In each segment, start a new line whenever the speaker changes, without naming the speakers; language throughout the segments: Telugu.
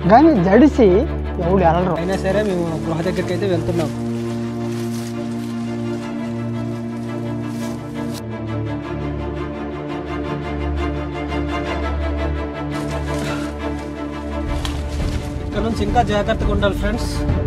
కానీ జడిసి ఎవడు వెళ్ళరు
అయినా సరే మేము గృహ దగ్గరికి అయితే వెళ్తున్నాం ఇక్కడ నుంచి ఇంకా జాగ్రత్తగా ఉండాలి friends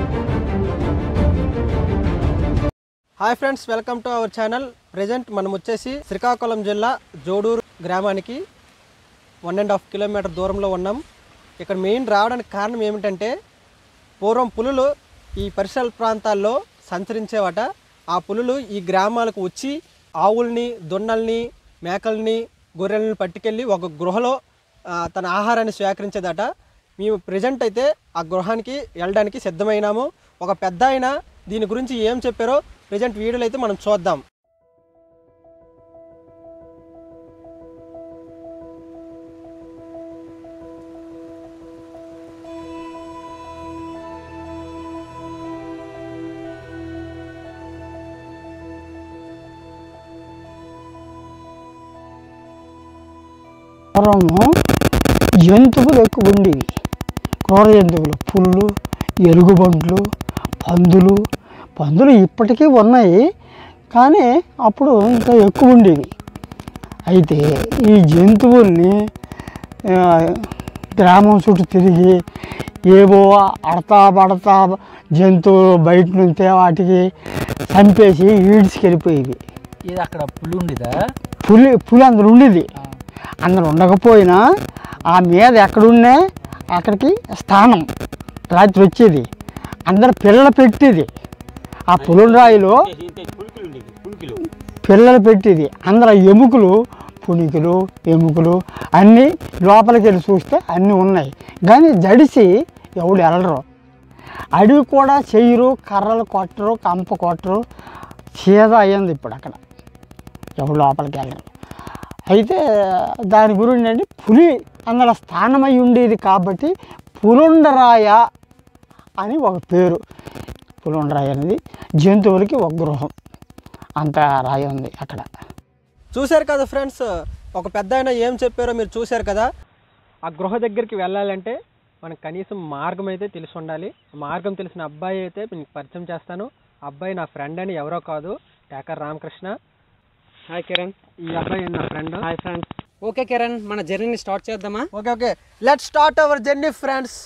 hi friends welcome to our channel present మనం వచ్చేసి శ్రీకాకుళం జిల్లా జోడూరు గ్రామానికి వన్ అండ్ హాఫ్ కిలోమీటర్ దూరంలో ఉన్నాం ఇక్కడ మెయిన్ రావడానికి కారణం ఏమిటంటే పూర్వం పులులు ఈ పరిసర ప్రాంతాల్లో సంచరించేవట ఆ పులులు ఈ గ్రామాలకు వచ్చి ఆవుల్ని దున్నల్ని మేకల్ని గొర్రెల్ని పట్టుకెళ్ళి ఒక గృహలో ఆ, తన ఆహారాన్ని స్వీకరించేదట మేము ప్రజెంట్ అయితే ఆ గృహానికి వెళ్ళడానికి సిద్ధమైనాము ఒక పెద్ద ఆయన దీని గురించి ఏం చెప్పారో ప్రజెంట్ వీడియోలో అయితే మనం చూద్దాం
పూర్వము జంతువులు ఎక్కువ ఉండేవి క్రూర జంతువులు పులులు ఎలుగుబంట్లు పందులు పందులు ఇప్పటికీ ఉన్నాయి కానీ అప్పుడు ఇంకా ఎక్కువ ఉండేవి అయితే ఈ జంతువుల్ని ఆ, గ్రామం చుట్టూ తిరిగి ఏవో అడతా పడతా జంతువులు బయట నుంచే వాటికి చంపేసి ఈడ్చుకెళ్ళిపోయేవి
ఇది అక్కడ పులి ఉండేదా
పులి పులి అందులో ఉండేది అందులో ఉండకపోయినా ఆ మీద ఎక్కడున్నా అక్కడికి స్థానం రాత్రి వచ్చేది అందరు పిల్లలు పెట్టేది ఆ పులిరాయిలో పిల్లలు పెట్టేది అందరు ఎముకలు పుణికులు ఎముకలు అన్నీ లోపలికి వెళ్ళి చూస్తే అన్నీ ఉన్నాయి కానీ జడిసి ఎవడు వెళ్ళరు అడవి కూడా చెయ్యరు కర్రలు కొట్టరు కంప కొట్టరు చీద అయ్యింది ఇప్పుడు అక్కడ ఎవడు లోపలికి వెళ్ళరు అయితే దాని గురించి అంటే పులి అందులో స్థానమై ఉండేది కాబట్టి పులుండరాయ అని ఒక పేరు పులుండరాయ అనేది జంతువులకి ఒక గృహం అంత రాయి ఉంది అక్కడ
చూశారు కదా ఫ్రెండ్స్ ఒక పెద్ద ఆయన ఏం చెప్పారో మీరు చూశారు కదా ఆ గృహ దగ్గరికి వెళ్ళాలంటే మనకు కనీసం మార్గం అయితే తెలిసి ఉండాలి మార్గం తెలిసిన అబ్బాయి అయితే మీకు పరిచయం చేస్తాను ఆ అబ్బాయి నా ఫ్రెండ్ అని ఎవరో కాదు టేకర్ రామకృష్ణ
హాయ్ కిరణ్
ఈ అబ్బాయి నా friend
hi friends okay Kiran మన జర్నీని స్టార్ట్ చేద్దామా
okay okay let start our journey friends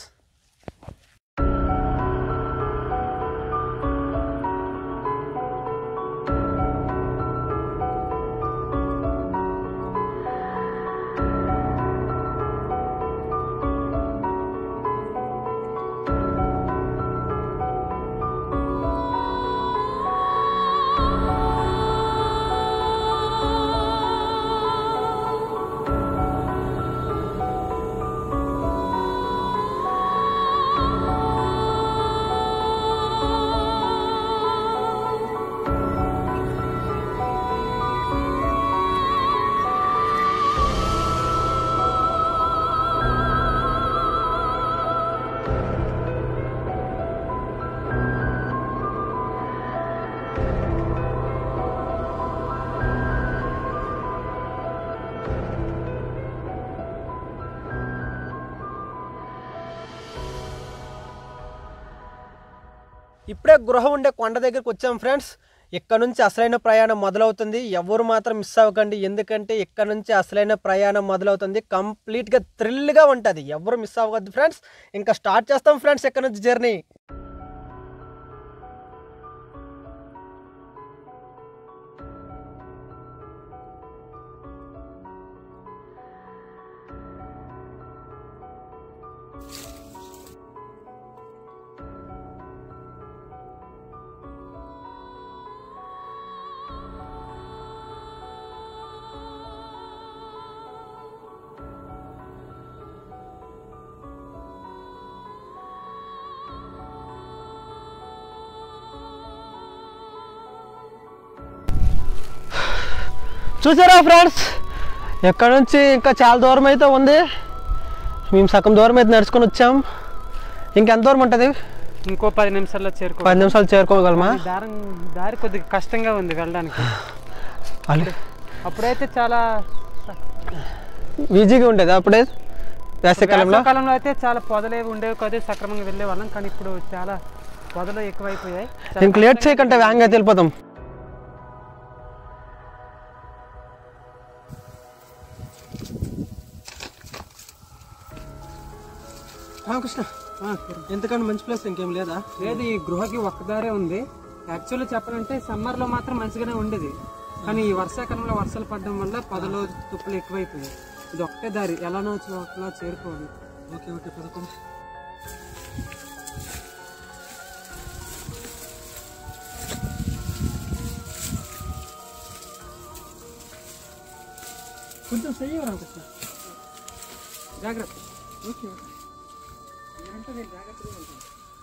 ఇప్పుడే గృహం ఉండే కొండ దగ్గరికి వచ్చాం ఫ్రెండ్స్ ఇక్కడ నుంచి అసలైన ప్రయాణం మొదలవుతుంది ఎవరు మాత్రం మిస్ అవ్వకండి ఎందుకంటే ఇక్కడ నుంచి అసలైన ప్రయాణం మొదలవుతుంది కంప్లీట్గా థ్రిల్గా ఉంటుంది ఎవరు మిస్ అవ్వద్దు ఫ్రెండ్స్ ఇంకా స్టార్ట్ చేస్తాం ఫ్రెండ్స్ ఇక్కడ నుంచి జర్నీ చూసారా ఫ్రెండ్స్ ఎక్కడ నుంచి ఇంకా చాలా దూరం అయితే ఉంది మేము సగం దూరం అయితే నడుచుకొని వచ్చాం ఇంకెంత దూరం ఉంటుంది
ఇంకో పది నిమిషాల్లో చేరుకో
పది నిమిషాలు చేరుకోగలమా
ఈ దారం దారి కొద్దిగా కష్టంగా ఉంది వెళ్ళడానికి
అలే
అప్పుడైతే చాలా
ఈజీగా ఉండేది అప్పుడే వేసవికాలంలో
కాలంలో అయితే చాలా పొదలేవి ఉండేవి కాదు సక్రమంగా వెళ్ళే వాళ్ళం కానీ ఇప్పుడు చాలా పొదలు ఎక్కువైపోయాయి చాలా
ఇంక లేట్ చేయకంటే వేగంగా వెళ్ళిపోతాం రామకృష్ణ ఎందుకంటే మంచి ప్లేస్ ఇంకేం లేదా
లేదు ఈ గృహకి ఒక్కదారే ఉంది యాక్చువల్లీ చెప్పాలంటే సమ్మర్ లో మాత్రం మంచిగానే ఉండేది కానీ ఈ వర్షాకాలంలో వర్షాలు పడడం వల్ల పొదలు తుప్పులు ఎక్కువైపోయాయి ఇది ఒక్కటే దారి ఎలానో చోట్ల చేరుకోవాలి
ఓకే ఓకే పదకొండు కొంచెం చెయ్యి రామకృష్ణ
జాగ్రత్త
ఓకే ఓకే
మీరంటే నేను జాగ్రత్తగా ఉంటాను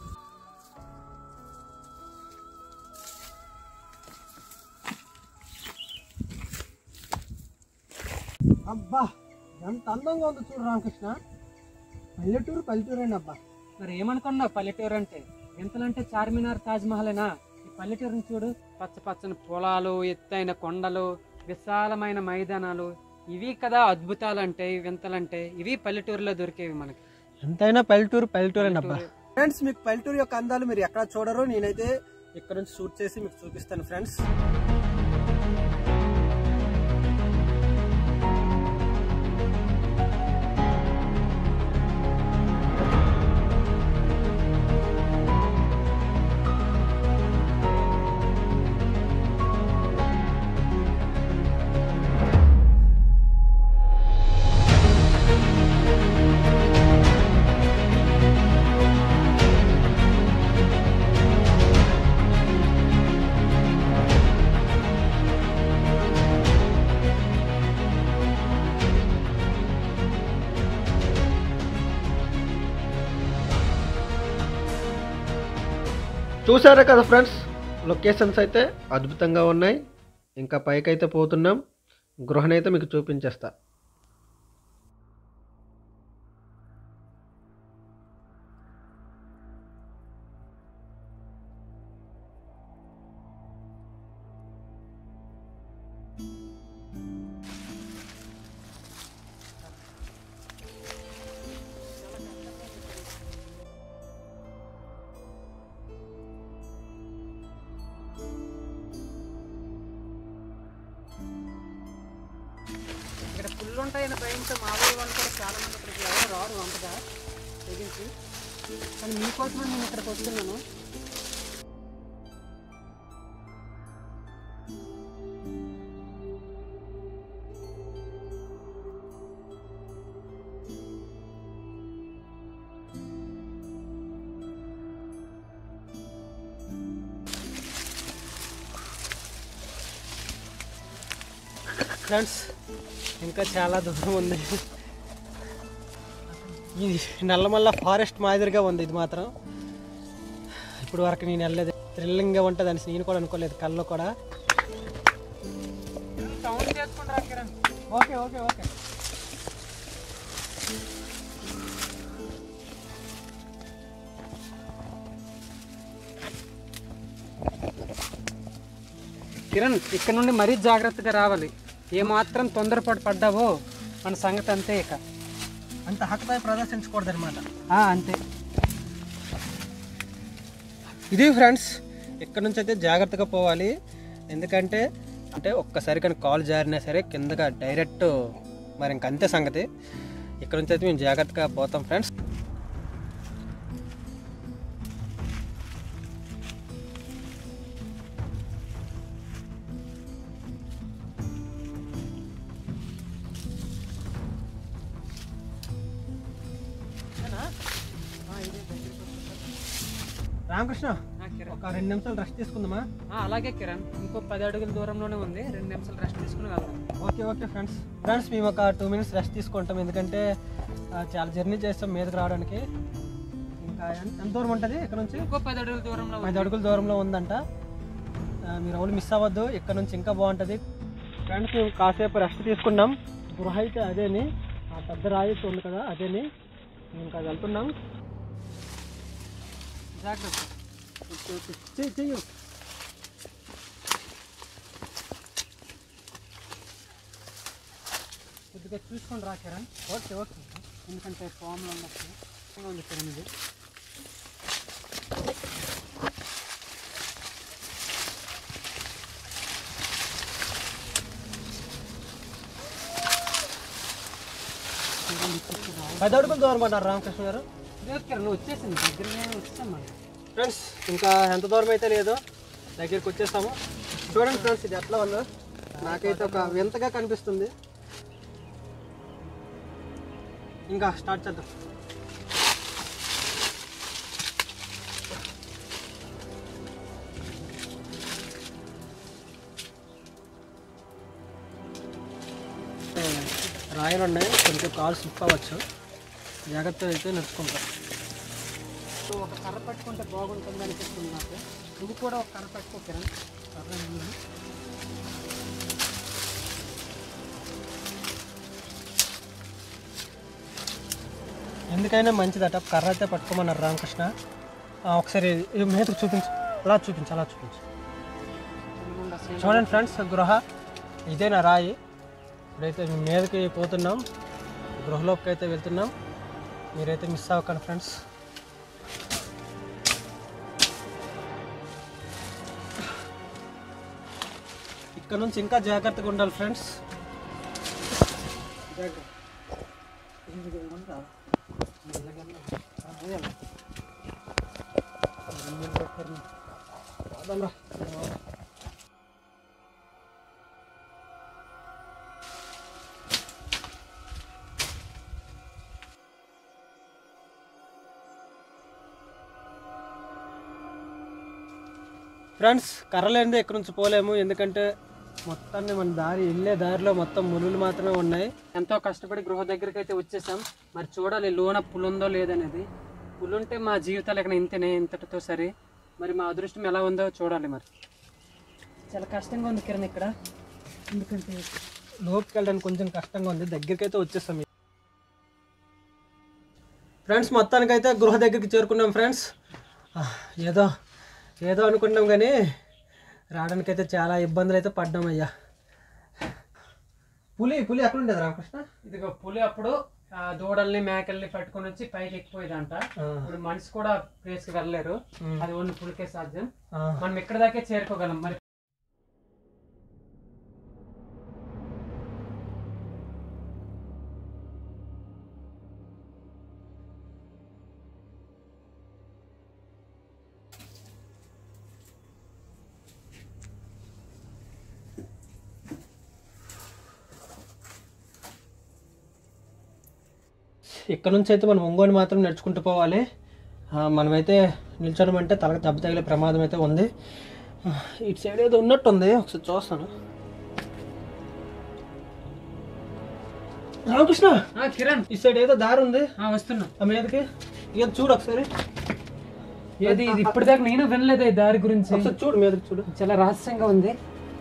అబ్బా ఎంత అందంగా ఉంది చూడు రామకృష్ణ పల్లెటూరు పల్లెటూరేనా అబ్బా
మరి ఏమనుకున్నావు పల్లెటూరు అంటే ఎంతలంటే చార్మినార్ తాజ్ మహలేనా ఈ పల్లెటూరుని చూడు పచ్చ పచ్చని పొలాలు ఎత్తైన కొండలు విశాలమైన మైదానాలు ఇవి కదా అద్భుతాలు అంటే వింతలంటే ఇవి పల్లెటూరులో దొరికేవి మనకి
ఎంతైనా పల్లెటూరు పల్లెటూరేనబ్బా ఫ్రెండ్స్ మీకు పల్లెటూరు యొక్క అందాలు మీరు ఎక్కడ చూడరు నేనైతే ఇక్కడ నుంచి షూట్ చేసి మీకు చూపిస్తాను ఫ్రెండ్స్ చూసారా కదా ఫ్రెండ్స్ లొకేషన్స్ అయితే అద్భుతంగా ఉన్నాయి ఇంకా పైకైతే పోతున్నాం గృహనైతే మీకు చూపించేస్తా
ఇక్కడ పుల్లు ఉంటాయని భయంతో మామూలు వాళ్ళు కూడా చాలా మంది ఇక్కడికి ఎవరు రారు అంతగా తెగించి కానీ మీకోసమే నేను ఇక్కడికి వస్తున్నాను
ఫ్రెండ్స్ ఇంకా చాలా దూరం ఉంది ఇది నల్లమల్ల ఫారెస్ట్ మాదిరిగా ఉంది ఇది మాత్రం ఇప్పుడు వరకు నేను వెళ్ళలేదు థ్రిల్లింగ్గా ఉంటుంది అని నేను కూడా అనుకోలేదు కళ్ళు కూడా
సౌండ్ చేసుకుంటారా Kiran
okay okay okay
Kiran ఇక్కడ నుండి మరీ జాగ్రత్తగా రావాలి ఏమాత్రం తొందరపాటు పడ్డావో మన సంగతి అంతే ఇక
అంత హక్కుతాయి ప్రదర్శించకూడదు అనమాట
ఆ, అంతే
ఇది ఫ్రెండ్స్ ఇక్కడ నుంచి అయితే జాగ్రత్తగా పోవాలి ఎందుకంటే అంటే ఒక్కసారి కానీ కాల్ జారినా సరే కిందగా డైరెక్ట్ మరి ఇంక అంతే సంగతి ఇక్కడ నుంచి అయితే మేము జాగ్రత్తగా పోతాం ఫ్రెండ్స్ రామకృష్ణ
ఆ, కిరణ్
ఒక రెండు నిమిషాలు రెస్ట్ తీసుకుందామా
ఆ, అలాగే కిరణ్ ఇంకో పది అడుగుల దూరంలోనే ఉంది రెండు నిమిషాలు రెస్ట్ తీసుకుని వెళ్దాం
ఓకే ఓకే ఫ్రెండ్స్ ఫ్రెండ్స్ మేము ఒక టూ మినిట్స్ రెస్ట్ తీసుకుంటాం ఎందుకంటే ఆ, చాలా జర్నీ చేస్తాం మీదకి రావడానికి ఇంకా ఎంత ఎంత దూరం ఉంటుంది ఇక్కడ నుంచి
ఇంకో పది అడుగుల దూరంలో ఉంది.
ఐదు అడుగుల దూరంలో ఉందంట ఆ, మీరు ఎవరు మిస్ అవ్వద్దు ఇక్కడ నుంచి ఇంకా బాగుంటుంది ఫ్రెండ్స్ మేము కాసేపు రెస్ట్ తీసుకున్నాం గృహ అయితే అదేని ఆ పెద్ద రాయి అయితే ఉంది కదా అదేని మేము ఇంకా వెళ్తున్నాం
జాగ్రత్త
ఓకే ఓకే చెయ్యి చెయ్యి
కొద్దిగా చూసుకొని రా కిరణ్
ఓకే ఓకే
ఎందుకంటే ఫామ్లో ఉన్నప్పుడు ఇంకా ఉంది కిరణ్ ఇది
పది అడుగులు దూరం పడ్డారు రామకృష్ణ గారు
లేదు కిరణ్ వచ్చేసింది దగ్గరనే వచ్చాం మనం
ఫ్రెండ్స్ ఇంకా ఎంత దూరం అయితే లేదో దగ్గరికి వచ్చేసాము చూడండి ఫ్రెండ్స్ ఇది ఎట్లా ఉందో నాకైతే ఒక వింతగా కనిపిస్తుంది ఇంకా స్టార్ట్ చేద్దాం రాయలు ఉన్నాయి కొంచెం కాలు స్లిప్ అవ్వచ్చు జాగ్రత్తగా అయితే నడుచుకుంటాం
సో ఒక కర్ర పట్టుకుంటే బాగుంటుంది అనిపిస్తుంది నాకు నువ్వు కూడా ఒక కర్ర పట్టుకో కిరణ్ కర్ర నువ్వు.
ఎందుకైనా మంచిదట కర్ర అయితే పట్టుకోమన్నారు రామకృష్ణ ఆ, ఒకసారి ఈ మీదకు చూపించు అలా చూపించు అలా చూపించు
నల్గొండ సైడ్
చూడండి ఫ్రెండ్స్ గృహ ఇదే నా రాయి ఇప్పుడైతే మేము మీదకి పోతున్నాం గృహలోకి అయితే వెళ్తున్నాం మీరైతే మిస్ అవ్వకండి ఫ్రెండ్స్ ఇక్కడ నుంచి ఇంకా జాగ్రత్తగా ఉండాలి ఫ్రెండ్స్ ఫ్రెండ్స్ కర్రలేనిదే ఎక్కడి నుంచి పోలేము ఎందుకంటే మొత్తాన్ని మన దారి వెళ్ళే దారిలో మొత్తం ములులు మాత్రమే ఉన్నాయి
ఎంతో కష్టపడి గృహ దగ్గరికి అయితే వచ్చేసాం మరి చూడాలి లోన పులుందో లేదనేది పులుంటే మా జీవితాలు ఇక్కడ ఇంతనే ఇంతటితో సరే మరి మా అదృష్టం ఎలా ఉందో చూడాలి మరి చాలా కష్టంగా ఉంది కిరణ్ ఇక్కడ ఎందుకంటే
లోపుకి వెళ్ళడానికి కొంచెం కష్టంగా ఉంది దగ్గరికి అయితే వచ్చేస్తాం ఫ్రెండ్స్ మొత్తానికైతే గృహ దగ్గరికి చేరుకున్నాం ఫ్రెండ్స్ ఆ, ఏదో ఏదో అనుకున్నాం కానీ రావడానికైతే చాలా ఇబ్బందులు అయితే పడ్డాం అయ్యా పులి పులి ఎక్కడ ఉండేది రామకృష్ణ
ఇదిగో పులి అప్పుడు ఆ దూడల్ని మేకల్ని పట్టుకొని వచ్చి పైకి ఎక్కిపోయేదంట
ఆ,
ఇప్పుడు మనిషి కూడా ప్లేస్ కి వెళ్ళలేరు
ఉమ్,
అది ఓన్లీ పులికే సాధ్యం
ఆ.
మనం ఇక్కడ దాకే చేరుకోగలం మరి
ఇక్కడ నుంచి అయితే మనం ఒంగోని మాత్రం నడుచుకుంటూ పోవాలి ఆ, మనమైతే నిల్చోడమంటే తలకు దెబ్బ తగిలే ప్రమాదం అయితే ఉంది ఆ, ఇటు సైడ్ ఏదో ఉన్నట్టుంది ఒకసారి చూస్తాను రామకృష్ణ
ఆ, కిరణ్
ఈ సైడ్ ఏదో దారి ఉంది
ఆ, వస్తున్నా
ఆ మీదకి ఇక చూడు ఒకసారి
ఏది ఇది ఇప్పటిదాకా నేను వినలేదు ఈ దారి గురించి
ఒకసారి చూడు మీదకి చూడు
చాలా రహస్యంగా ఉంది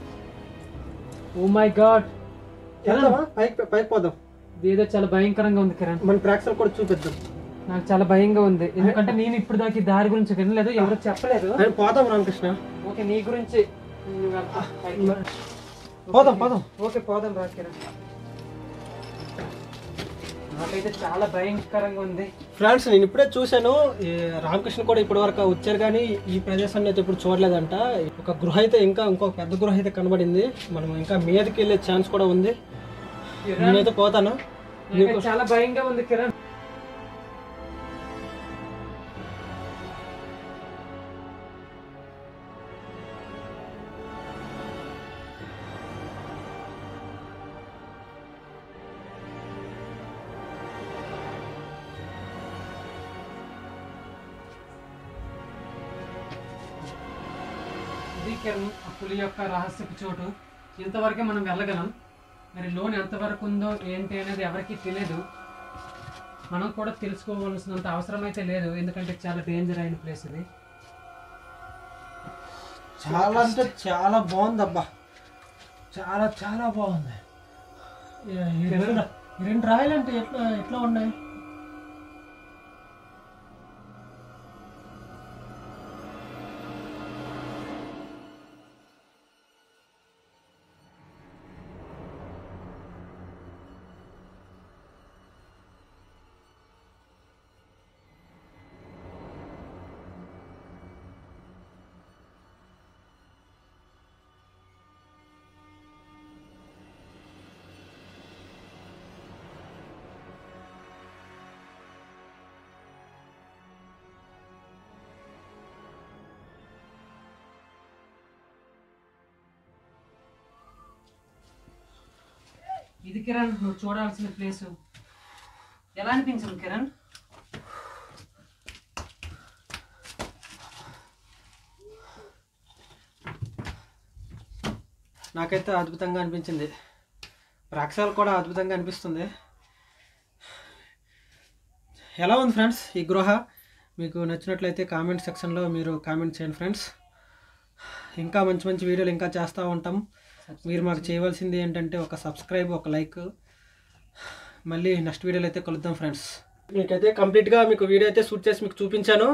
ఓ మై గాడ్
వెళ్దామా పైకి పైకి పోదాం
ఇదేదో చాలా భయంకరంగా ఉంది కిరణ్
మన ప్రేక్షకులు కూడా చూపిద్దాం
నాకు చాలా భయంగా ఉంది ఎందుకంటే నేను ఇప్పుడు దాకా ఈ దారి గురించి వినలేదు ఎవరు చెప్పలేదు
ఆయన పోదాం రామకృష్ణ
ఓకే నీ గురించి నువ్వు వెళ్తా. పైకి.
పోదాం పోదాం
ఓకే పోదాం రా కిరణ్ నాకైతే చాలా భయంకరంగా ఉంది
ఫ్రెండ్స్ నేను ఇప్పుడే చూశాను ఈ రామకృష్ణ కూడా ఇప్పటి వరకు వచ్చారు కానీ ఈ ప్రదేశాన్ని అయితే ఇప్పుడు చూడలేదంట ఒక గృహ అయితే ఇంకా ఇంకొక పెద్ద గృహ అయితే కనబడింది మనం ఇంకా మీదకి వెళ్ళే ఛాన్స్ కూడా ఉంది నేనైతే పోతాను
నాకైతే చాలా భయంగా ఉంది కిరణ్ ఇది కిరణ్ ఆ పులి యొక్క రహస్యపు చోటు ఇంతవరకే మనం వెళ్ళగలం మరి లోన్ ఎంతవరకు ఉందో ఏంటి అనేది ఎవరికీ తెలియదు మనం కూడా తెలుసుకోవాల్సినంత అవసరం అయితే లేదు ఎందుకంటే చాలా డేంజర్ అయిన ప్లేస్ ఇది
చాలా అంటే చాలా బాగుంది అబ్బా చాలా చాలా బాగుంది ఈ- ఈ రెండు ఈ రెండు రాయలు అంటే ఎట్లా ఎట్లా ఉన్నాయి
ఇది కిరణ్ నువ్వు చూడాల్సిన ప్లేస్ ఎలా అనిపించింది కిరణ్
నాకైతే అద్భుతంగా అనిపించింది రాక్షసాలు కూడా అద్భుతంగా అనిపిస్తుంది ఎలా ఉంది ఫ్రెండ్స్ ఈ గృహ మీకు నచ్చినట్లయితే కామెంట్ సెక్షన్లో మీరు కామెంట్ చేయండి ఫ్రెండ్స్ ఇంకా మంచి మంచి వీడియోలు ఇంకా చేస్తూ ఉంటాం మీరు మాకు చేయవలసింది ఏంటంటే ఒక సబ్స్క్రైబ్ ఒక లైక్ మళ్ళీ నెక్స్ట్ వీడియోలో అయితే కలుద్దాం ఫ్రెండ్స్ మీకైతే కంప్లీట్గా మీకు వీడియో అయితే షూట్ చేసి మీకు చూపించాను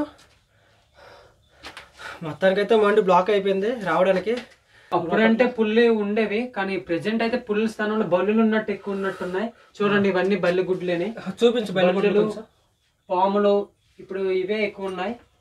మొత్తానికైతే మండి బ్లాక్ అయిపోయింది రావడానికి
అప్పుడంటే పుల్లు ఉండేవి కానీ ప్రెసెంట్ అయితే పుల్ల స్థానంలో బల్లులు ఉన్నట్టు ఎక్కువ ఉన్నట్టున్నాయి చూడండి ఇవన్నీ బల్లి గుడ్లేని
చూపించు బయట
బల్లులు పాములు ఇప్పుడు ఇవే ఎక్కువ ఉన్నాయి